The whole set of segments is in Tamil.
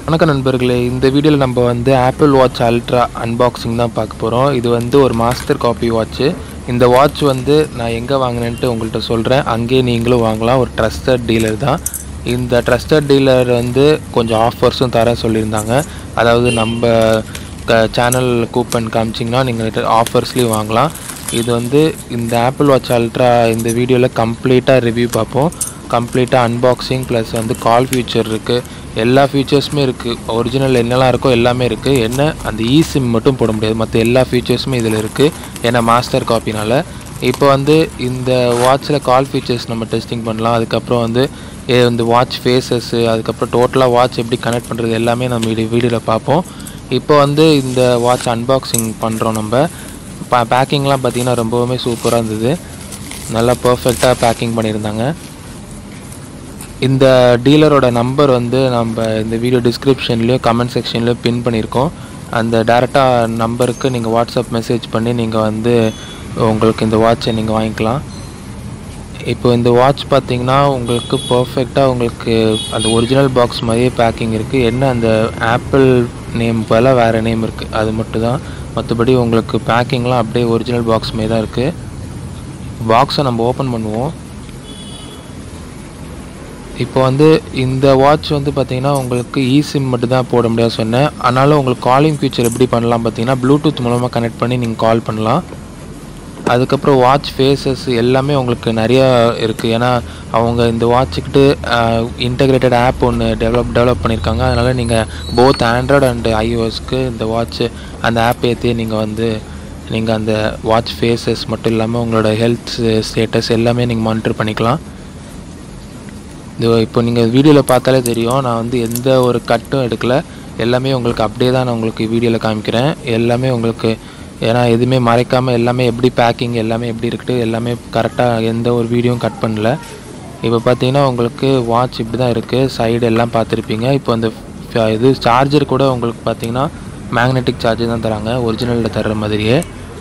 வணக்கம் நண்பர்களே இந்த வீடியோவில் நம்ம வந்து ஆப்பிள் வாட்ச் அல்ட்ரா அன்பாக்சிங் தான் பார்க்க போகிறோம் இது வந்து ஒரு மாஸ்டர் காப்பி வாட்ச்சு இந்த வாட்ச் வந்து நான் எங்கே வாங்கினேன்ட்டு உங்கள்கிட்ட சொல்கிறேன் அங்கேயே நீங்களும் வாங்கலாம் ஒரு ட்ரஸ்டட் டீலர் தான் இந்த ட்ரஸ்டட் டீலர் வந்து கொஞ்சம் ஆஃபர்ஸும் தர சொல்லியிருந்தாங்க அதாவது நம்ம சேனல் கூப்பன் காமிச்சிங்கன்னா நீங்கள் ஆஃபர்ஸ்லேயும் வாங்கலாம் இது வந்து இந்த ஆப்பிள் வாட்ச் அல்ட்ரா இந்த வீடியோவில் கம்ப்ளீட்டாக ரிவ்யூ பார்ப்போம் கம்ப்ளீட்டாக அன்பாக்சிங் ப்ளஸ் வந்து கால் ஃபியூச்சர் இருக்குது எல்லா ஃபீச்சர்ஸுமே இருக்குது ஒரிஜினல் என்னெல்லாம் இருக்கோ எல்லாமே இருக்குது என்ன அந்த இ சிம் மட்டும் போட முடியாது மற்ற எல்லா ஃபீச்சர்ஸுமே இதில் இருக்குது ஏன்னா மாஸ்டர் காப்பினால இப்போ வந்து இந்த வாட்சில் கால் ஃபீச்சர்ஸ் நம்ம டெஸ்டிங் பண்ணலாம் அதுக்கப்புறம் வந்து எ- இந்த வாட்ச் ஃபேஸஸ்ஸு அதுக்கப்புறம் டோட்டலாக வாட்ச் எப்படி கனெக்ட் பண்ணுறது எல்லாமே நம்ம வீடியோ வீடியோவில் பார்ப்போம் இப்போ வந்து இந்த வாட்ச் அன்பாக்சிங் பண்ணுறோம் நம்ம பா பேக்கிங்லாம் பார்த்தீங்கன்னா ரொம்பவுமே சூப்பராக இருந்தது நல்லா பர்ஃபெக்டாக பேக்கிங் பண்ணியிருந்தாங்க இந்த டீலரோட நம்பர் வந்து நம்ம இந்த வீடியோ டிஸ்கிரிப்ஷன்லேயோ கமெண்ட் செக்ஷன்லேயோ பின் பண்ணியிருக்கோம் அந்த டேரெக்டாக நம்பருக்கு நீங்கள் வாட்ஸ்அப் மெசேஜ் பண்ணி நீங்கள் வந்து உங்களுக்கு இந்த வாட்சை நீங்கள் வாங்கிக்கலாம் இப்போ இந்த வாட்ச் பார்த்தீங்கன்னா உங்களுக்கு பர்ஃபெக்டாக உங்களுக்கு அந்த ஒரிஜினல் பாக்ஸ் மாதிரியே பேக்கிங் இருக்குது என்ன அந்த ஆப்பிள் நேம் போல் வேறு நேம் இருக்குது அது மட்டும் தான் மற்றபடி உங்களுக்கு பேக்கிங்லாம் அப்படியே ஒரிஜினல் பாக்ஸ் மாதிரி தான் இருக்குது பாக்ஸை நம்ம ஓப்பன் பண்ணுவோம் இப்போ வந்து இந்த வாட்ச் வந்து பார்த்தீங்கன்னா உங்களுக்கு இ சிம் மட்டும் தான் போட முடியாது சொன்னேன் அதனால உங்களுக்கு காலிங் ஃபீச்சர் எப்படி பண்ணலாம் பார்த்தீங்கன்னா ப்ளூடூத் மூலமாக கனெக்ட் பண்ணி நீங்கள் கால் பண்ணலாம் அதுக்கப்புறம் வாட்ச் ஃபேஸஸ் எல்லாமே உங்களுக்கு நிறையா இருக்குது ஏன்னா அவங்க இந்த வாட்சுக்கிட்டு இன்டகிரேட்டட் ஆப் ஒன்று டெவலப் டெவலப் பண்ணியிருக்காங்க அதனால் நீங்கள் போத் ஆண்ட்ராய்டு அண்ட் ஐஓஎஸ்க்கு இந்த வாட்ச் அந்த ஆப் ஏற்றி நீங்கள் வந்து நீங்கள் அந்த வாட்ச் ஃபேஸஸ் மட்டும் இல்லாமல் உங்களோட ஹெல்த் ஸ்டேட்டஸ் எல்லாமே நீங்கள் மானிட்டர் பண்ணிக்கலாம் இது இப்போ நீங்கள் வீடியோவில் பார்த்தாலே தெரியும் நான் வந்து எந்த ஒரு கட்டும் எடுக்கல எல்லாமே உங்களுக்கு அப்படியே தான் நான் உங்களுக்கு வீடியோவில் காமிக்கிறேன் எல்லாமே உங்களுக்கு ஏன்னா எதுவுமே மறைக்காமல் எல்லாமே எப்படி பேக்கிங் எல்லாமே எப்படி இருக்குது எல்லாமே கரெக்டாக எந்த ஒரு வீடியோவும் கட் பண்ணல இப்போ பார்த்தீங்கன்னா உங்களுக்கு வாட்ச் இப்படி தான் இருக்குது சைடு எல்லாம் பார்த்துருப்பீங்க இப்போ அந்த ஃப- இது சார்ஜர் கூட உங்களுக்கு பார்த்தீங்கன்னா மேக்னெட்டிக் சார்ஜர் தான் தராங்க ஒரிஜினலில் தர்ற மாதிரியே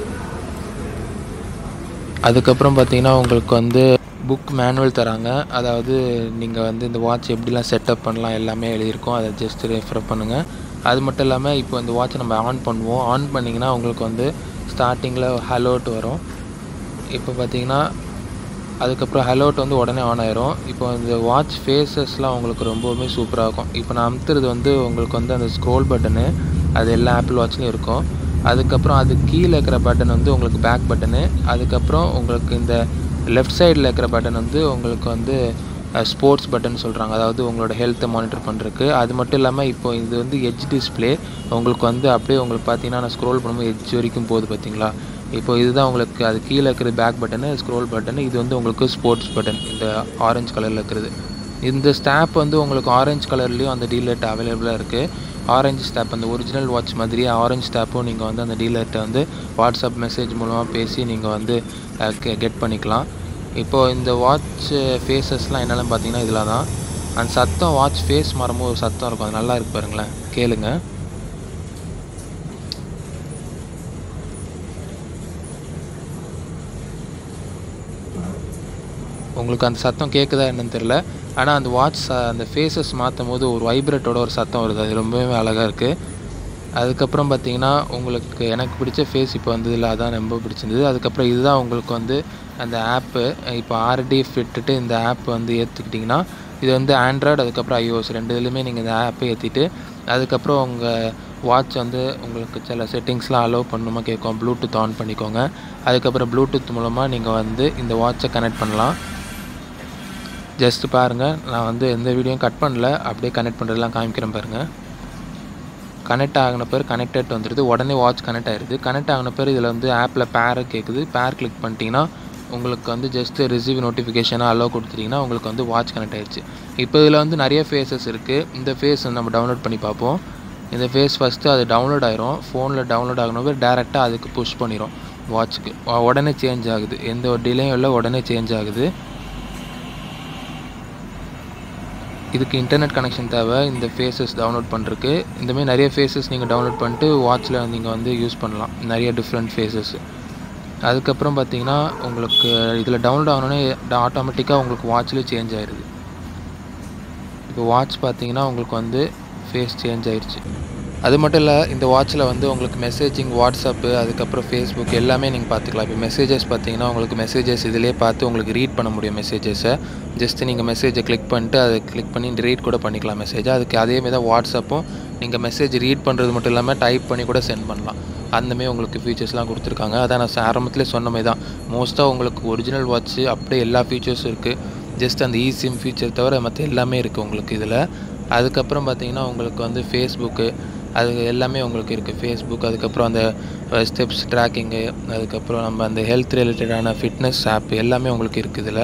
அதுக்கப்புறம் பார்த்தீங்கன்னா உங்களுக்கு வந்து புக் மேனுவல் தராங்க அதாவது நீங்கள் வந்து இந்த வாட்ச் எப்படிலாம் செட்டப் பண்ணலாம் எல்லாமே எழுதியிருக்கோம் அதை ஜஸ்ட் ரெஃபர் பண்ணுங்கள் அது மட்டும் இல்லாமல் இப்போ இந்த வாட்சை நம்ம ஆன் பண்ணுவோம் ஆன் பண்ணிங்கன்னா உங்களுக்கு வந்து ஸ்டார்டிங்கில் ஹலோட் வரும் இப்போ பார்த்தீங்கன்னா அதுக்கப்புறம் ஹலோட் வந்து உடனே ஆன் ஆயிரும் இப்போ இந்த வாட்ச் ஃபேஸஸ்லாம் உங்களுக்கு ரொம்பவுமே சூப்பராக இருக்கும் இப்போ நான் அமுத்துறது வந்து உங்களுக்கு வந்து அந்த ஸ்க்ரோல் பட்டனு அது எல்லா ஆப்பிள் வாட்ச்லையும் இருக்கும் அதுக்கப்புறம் அது கீழே இருக்கிற பட்டன் வந்து உங்களுக்கு பேக் பட்டனு அதுக்கப்புறம் உங்களுக்கு இந்த லெஃப்ட் சைடில் இருக்கிற பட்டன் வந்து உங்களுக்கு வந்து ஸ்போர்ட்ஸ் பட்டன் சொல்கிறாங்க அதாவது உங்களோட ஹெல்த்தை மானிட்டர் பண்ணுறதுக்கு அது மட்டும் இல்லாமல் இப்போ இது வந்து எட்ஜ் டிஸ்ப்ளே உங்களுக்கு வந்து அப்படியே உங்களுக்கு பார்த்தீங்கன்னா நான் ஸ்க்ரோல் பண்ணும்போது எட்ஜ் வரைக்கும் போகுது பார்த்தீங்களா இப்போ இதுதான் உங்களுக்கு அது கீழே இருக்கிற பேக் பட்டனு ஸ்க்ரோல் பட்டனு இது வந்து உங்களுக்கு ஸ்போர்ட்ஸ் பட்டன் இந்த ஆரஞ்சு கலரில் இருக்கிறது இந்த ஸ்டாப் வந்து உங்களுக்கு ஆரஞ்சு கலர்லேயும் அந்த டீலர்ட்ட அவைலபிளாக இருக்குது ஆரஞ்சு ஸ்டாப் அந்த ஒரிஜினல் வாட்ச் மாதிரியே ஆரஞ்சு ஸ்டாப்பும் நீங்கள் வந்து அந்த டீலர்கிட்ட வந்து வாட்ஸ்அப் மெசேஜ் மூலமாக பேசி நீங்கள் வந்து கெட் பண்ணிக்கலாம் இப்போது இந்த வாட்ச் ஃபேஸஸ்லாம் என்னென்னு பார்த்தீங்கன்னா இதில் தான் அந்த சத்தம் வாட்ச் ஃபேஸ் மாறும்போது ஒரு சத்தம் இருக்கும் அது நல்லா இருக்கு பாருங்களேன் கேளுங்க உங்களுக்கு அந்த சத்தம் கேட்குதா என்னன்னு தெரில ஆனால் அந்த வாட்ச் அந்த ஃபேஸஸ் மாற்றும் போது ஒரு வைப்ரேட்டோட ஒரு சத்தம் வருது அது ரொம்பவே அழகாக இருக்குது அதுக்கப்புறம் பார்த்தீங்கன்னா உங்களுக்கு எனக்கு பிடிச்ச ஃபேஸ் இப்போ வந்ததில்ல அதான் ரொம்ப பிடிச்சிருந்தது அதுக்கப்புறம் இதுதான் உங்களுக்கு வந்து அந்த ஆப்பு இப்போ ஆர்டி ஃபிட்டுட்டு இந்த ஆப் வந்து ஏற்றுக்கிட்டிங்கன்னா இது வந்து ஆண்ட்ராய்டு அதுக்கப்புறம் ஐஓஎஸ் ரெண்டு இதுலையுமே நீங்கள் இந்த ஆப்பை ஏற்றிட்டு அதுக்கப்புறம் உங்கள் வாட்ச் வந்து உங்களுக்கு சில செட்டிங்ஸ்லாம் அலோவ் பண்ணணுமா கேட்கும் ப்ளூடூத் ஆன் பண்ணிக்கோங்க அதுக்கப்புறம் ப்ளூடூத் மூலமாக நீங்கள் வந்து இந்த வாட்சை கனெக்ட் பண்ணலாம் ஜஸ்ட் பாருங்கள் நான் வந்து எந்த வீடியோவும் கட் பண்ணல அப்படியே கனெக்ட் பண்ணுறதுலாம் காமிக்கிறேன் பாருங்கள் கனெக்ட் ஆகின பேர் கனெக்டட் வந்துடுது உடனே வாட்ச் கனெக்ட் ஆயிடுது கனெக்ட் ஆகின பேர் இதில் வந்து ஆப்பில் பேரை கேட்குது பேர் கிளிக் பண்ணிட்டீங்கன்னா உங்களுக்கு வந்து ஜஸ்ட் ரிசீவ் நோட்டிஃபிகேஷனாக அலோவ் கொடுத்துட்டிங்கன்னா உங்களுக்கு வந்து வாட்ச் கனெக்ட் ஆயிடுச்சு இப்போ இதில் வந்து நிறைய ஃபேஸஸ் இருக்குது இந்த ஃபேஸ் நம்ம டவுன்லோட் பண்ணி பார்ப்போம் இந்த ஃபேஸ் ஃபஸ்ட்டு அது டவுன்லோட் ஆயிரும் ஃபோனில் டவுன்லோட் ஆகணும் டேரெக்டாக அதுக்கு புஷ் பண்ணிடும் வாட்சுக்கு உடனே சேஞ்ச் ஆகுது எந்த ஒரு டிலேயும் இல்லை உடனே சேஞ்ச் ஆகுது இதுக்கு இன்டர்நெட் கனெக்ஷன் தேவை இந்த ஃபேஸஸ் டவுன்லோட் பண்ணுறதுக்கு இந்தமாதிரி நிறைய ஃபேஸஸ் நீங்கள் டவுன்லோட் பண்ணிட்டு வாட்சில் நீங்கள் வந்து யூஸ் பண்ணலாம் நிறைய டிஃப்ரெண்ட் ஃபேஸஸ் அதுக்கப்புறம் பார்த்தீங்கன்னா உங்களுக்கு இதில் டவுன்லோட் ஆகணுன்னே ஆட்டோமேட்டிக்காக உங்களுக்கு வாட்ச்லேயே சேஞ்ச் ஆயிடுது இப்போ வாட்ச் பார்த்தீங்கன்னா உங்களுக்கு வந்து ஃபேஸ் சேஞ்ச் ஆயிடுச்சு அது மட்டும் இல்லை இந்த வாட்சில் வந்து உங்களுக்கு மெசேஜிங் வாட்ஸ்அப்பு அதுக்கப்புறம் ஃபேஸ்புக் எல்லாமே நீங்கள் பார்த்துக்கலாம் இப்போ மெசேஜஸ் பார்த்தீங்கன்னா உங்களுக்கு மெசேஜஸ் இதிலே பார்த்து உங்களுக்கு ரீட் பண்ண முடியும் மெசேஜஸை ஜஸ்ட் நீங்கள் மெசேஜை கிளிக் பண்ணிட்டு அதை கிளிக் பண்ணி ரீட் கூட பண்ணிக்கலாம் மெசேஜை அதுக்கு அதேமாதிரி தான் வாட்ஸ்அப்பும் நீங்கள் மெசேஜ் ரீட் பண்ணுறது மட்டும் இல்லாமல் டைப் பண்ணி கூட சென்ட் பண்ணலாம் அந்தமாரி உங்களுக்கு ஃபீச்சர்ஸ்லாம் கொடுத்துருக்காங்க அதான் நான் ஆரம்பத்திலே சொன்ன மாதிரி தான் மோஸ்ட்டாக உங்களுக்கு ஒரிஜினல் வாட்ச்சு அப்படியே எல்லா ஃபீச்சர்ஸும் இருக்குது ஜஸ்ட் அந்த இசிம் ஃபீச்சர் தவிர மற்ற எல்லாமே இருக்குது உங்களுக்கு இதில் அதுக்கப்புறம் பார்த்தீங்கன்னா உங்களுக்கு வந்து ஃபேஸ்புக்கு அது எல்லாமே உங்களுக்கு இருக்குது ஃபேஸ்புக் அதுக்கப்புறம் அந்த ஸ்டெப்ஸ் ட்ராக்கிங்கு அதுக்கப்புறம் நம்ம அந்த ஹெல்த் ரிலேட்டடான ஃபிட்னஸ் ஆப் எல்லாமே உங்களுக்கு இருக்குது இதில்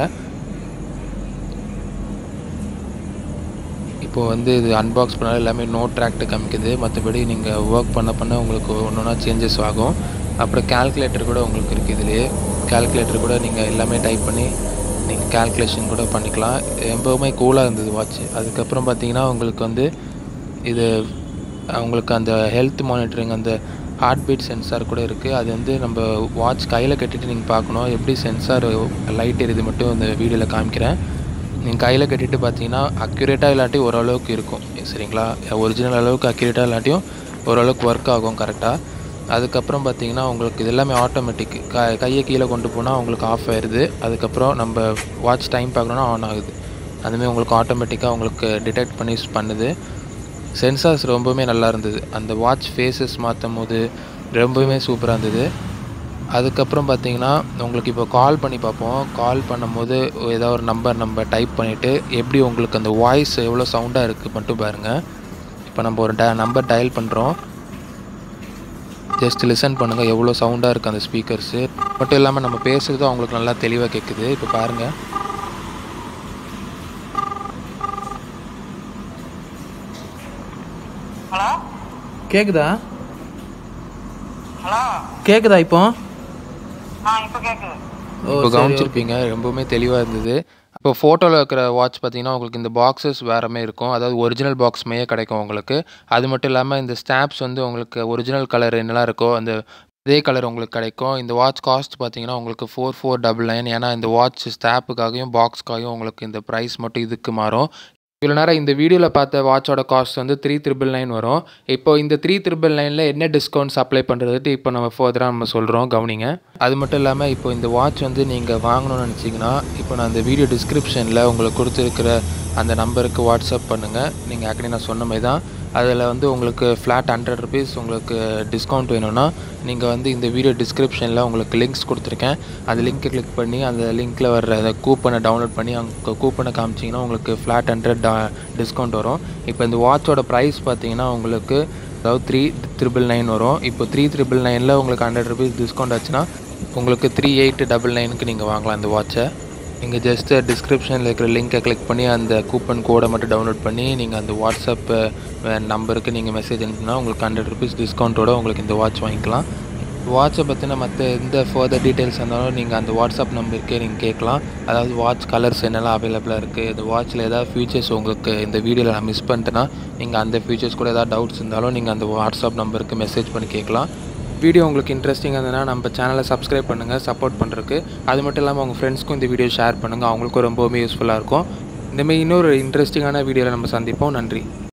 இப்போது வந்து இது அன்பாக்ஸ் பண்ணாலும் எல்லாமே நோ ட்ராக்ட்டு காமிக்குது மற்றபடி நீங்கள் ஒர்க் பண்ண பண்ண உங்களுக்கு ஒன்று ஒன்றா சேஞ்சஸ் ஆகும் அப்புறம் கேல்குலேட்டர் கூட உங்களுக்கு இருக்குது இதுலேயே கேல்குலேட்டர் கூட நீங்கள் எல்லாமே டைப் பண்ணி நீங்கள் கேல்குலேஷன் கூட பண்ணிக்கலாம் எப்போவுமே கூலாக இருந்தது வாட்ச் அதுக்கப்புறம் பார்த்தீங்கன்னா உங்களுக்கு வந்து இது உங்களுக்கு அந்த ஹெல்த் மானிட்டரிங் அந்த ஹார்ட் பீட் சென்சார் கூட இருக்குது அது வந்து நம்ம வாட்ச் கையில் கட்டிட்டு நீங்கள் பார்க்கணும் எப்படி சென்சார் லைட் எரியுது மட்டும் இந்த வீடியோவில் காமிக்கிறேன் நீங்கள் கையில் கட்டிட்டு பார்த்தீங்கன்னா அக்யூரேட்டாக இல்லாட்டி ஓரளவுக்கு இருக்கும் சரிங்களா ஒரிஜினல் அளவுக்கு அக்யூரேட்டாக இல்லாட்டியும் ஓரளவுக்கு ஒர்க் ஆகும் கரெக்டாக அதுக்கப்புறம் பார்த்தீங்கன்னா உங்களுக்கு இது எல்லாமே ஆட்டோமேட்டிக் க கையை கீழே கொண்டு போனால் உங்களுக்கு ஆஃப் ஆயிடுது அதுக்கப்புறம் நம்ம வாட்ச் டைம் பார்க்கணுன்னா ஆன் ஆகுது அதுமாதிரி உங்களுக்கு ஆட்டோமேட்டிக்காக உங்களுக்கு டிடெக்ட் பண்ணி பண்ணுது சென்சார்ஸ் ரொம்பவுமே நல்லா இருந்தது அந்த வாட்ச் ஃபேஸஸ் மாற்றும் போது ரொம்பவுமே சூப்பராக இருந்தது அதுக்கப்புறம் பார்த்தீங்கன்னா உங்களுக்கு இப்போ கால் பண்ணி பார்ப்போம் கால் பண்ணும்போது ஏதாவது ஒரு நம்பர் நம்ம டைப் பண்ணிவிட்டு எப்படி உங்களுக்கு அந்த வாய்ஸ் எவ்வளோ சவுண்டாக இருக்குது மட்டும் பாருங்கள் இப்போ நம்ம ஒரு ட நம்பர் டயல் பண்ணுறோம் ஜஸ்ட் லிசன் பண்ணுங்கள் எவ்வளோ சவுண்டாக இருக்குது அந்த ஸ்பீக்கர்ஸு மட்டும் இல்லாமல் நம்ம பேசுகிறது அவங்களுக்கு நல்லா தெளிவாக கேட்குது இப்போ பாருங்கள் ஹலோ கேக்குதா ஹலோ கேக்குதா இப்போ ஆ இப்போ கேட்குது ஓ இப்போ சரி, கவனிச்சிருப்பீங்க ரொம்பவுமே தெளிவாக இருந்தது இப்போ ஃபோட்டோவில் இருக்கிற வாட்ச் பார்த்தீங்கன்னா உங்களுக்கு இந்த பாக்ஸஸ் வேறமே இருக்கும் அதாவது ஒரிஜினல் பாக்ஸ் மையே கிடைக்கும் உங்களுக்கு அது மட்டும் இல்லாமல் இந்த ஸ்டாப்ஸ் வந்து உங்களுக்கு ஒரிஜினல் கலர் என்னெல்லாம் இருக்கோ அந்த அதே கலர் உங்களுக்கு கிடைக்கும் இந்த வாட்ச் காஸ்ட் பார்த்தீங்கன்னா உங்களுக்கு ஃபோர் ஃபோர் டபுள் நைன் ஏன்னா இந்த வாட்ச் ஸ்டாப்புக்காகவும் பாக்ஸ்க்காகவும் உங்களுக்கு இந்த ப்ரைஸ் மட்டும் இதுக்கு மாறும் இவ்வளோ நேரம் இந்த வீடியோவில் பார்த்த வாட்சோட காஸ்ட் வந்து த்ரீ த்ரிபிள் நைன் வரும் இப்போ இந்த த்ரீ த்ரிபிள் நைனில் என்ன டிஸ்கவுண்ட்ஸ் அப்ளை பண்ணுறதுட்டு இப்போ நம்ம ஃபர்தராக நம்ம சொல்கிறோம் கவனிங்க அது மட்டும் இல்லாமல் இப்போ இந்த வாட்ச் வந்து நீங்கள் வாங்கணும்னு நினச்சிங்கன்னா இப்போ நான் இந்த வீடியோ டிஸ்கிரிப்ஷனில் உங்களுக்கு கொடுத்துருக்கிற அந்த நம்பருக்கு வாட்ஸ்அப் பண்ணுங்கள் நீங்கள் ஆக்சுவலி நான் சொன்ன மாதிரி தான் அதில் வந்து உங்களுக்கு ஃப்ளாட் ஹண்ட்ரட் ருபீஸ் உங்களுக்கு டிஸ்கவுண்ட் வேணும்னா நீங்கள் வந்து இந்த வீடியோ டிஸ்கிரிப்ஷனில் உங்களுக்கு லிங்க்ஸ் கொடுத்துருக்கேன் அந்த லிங்க்கை கிளிக் பண்ணி அந்த லிங்க்கில் வர்ற அந்த கூப்பனை டவுன்லோட் பண்ணி அங்கே கூப்பனை காமிச்சிங்கன்னா உங்களுக்கு ஃப்ளாட் ஹண்ட்ரட் டிஸ்கவுண்ட் வரும் இப்போ இந்த வாட்சோட ப்ரைஸ் பார்த்தீங்கன்னா உங்களுக்கு அதாவது த்ரீ த்ரிபிள் நைன் வரும் இப்போ த்ரீ த்ரிபிள் நைனில் உங்களுக்கு ஹண்ட்ரட் ருபீஸ் டிஸ்கவுண்ட் ஆச்சுன்னா உங்களுக்கு த்ரீ எயிட் டபுள் நைனுக்கு நீங்கள் வாங்கலாம் இந்த வாட்சை நீங்கள் ஜஸ்ட்டு டிஸ்கிரிப்ஷனில் இருக்கிற லிங்க்கை கிளிக் பண்ணி அந்த கூப்பன் கோடை மட்டும் டவுன்லோட் பண்ணி நீங்கள் அந்த வாட்ஸ்அப் நம்பருக்கு நீங்கள் மெசேஜ் அனுப்புனா உங்களுக்கு ஹண்ட்ரட் ருபீஸ் டிஸ்கவுண்ட்டோட உங்களுக்கு இந்த வாட்ச் வாங்கிக்கலாம் வாட்சை பற்றின மற்ற எந்த ஃபர்தர் டீட்டெயில்ஸ் இருந்தாலும் நீங்கள் அந்த வாட்ஸ்அப் நம்பருக்கே நீங்கள் கேட்கலாம் அதாவது வாட்ச் கலர்ஸ் என்னெல்லாம் அவைலபிளாக இருக்குது இந்த வாட்சில் ஏதாவது ஃபீச்சர்ஸ் உங்களுக்கு இந்த வீடியோவில் நான் மிஸ் பண்ணிட்டேன்னா நீங்கள் அந்த ஃபீச்சர்ஸ் கூட ஏதாவது டவுட்ஸ் இருந்தாலும் நீங்கள் அந்த வாட்ஸ்அப் நம்பருக்கு மெசேஜ் பண்ணி கேட்கலாம் வீடியோ உங்களுக்கு இன்ட்ரெஸ்டிங்காக இருந்ததுன்னா நம்ம சேனலை சப்ஸ்கிரைப் பண்ணுங்கள் சப்போர்ட் பண்ணுறதுக்கு அது மட்டும் இல்லாமல் உங்கள் ஃப்ரெண்ட்ஸ்க்கும் இந்த வீடியோ ஷேர் பண்ணுங்கள் அவங்களுக்கும் ரொம்பவுமே யூஸ்ஃபுல்லாக இருக்கும் இந்தமாரி இன்னொரு இன்ட்ரெஸ்டிங்கான வீடியோவில் நம்ம சந்திப்போம் நன்றி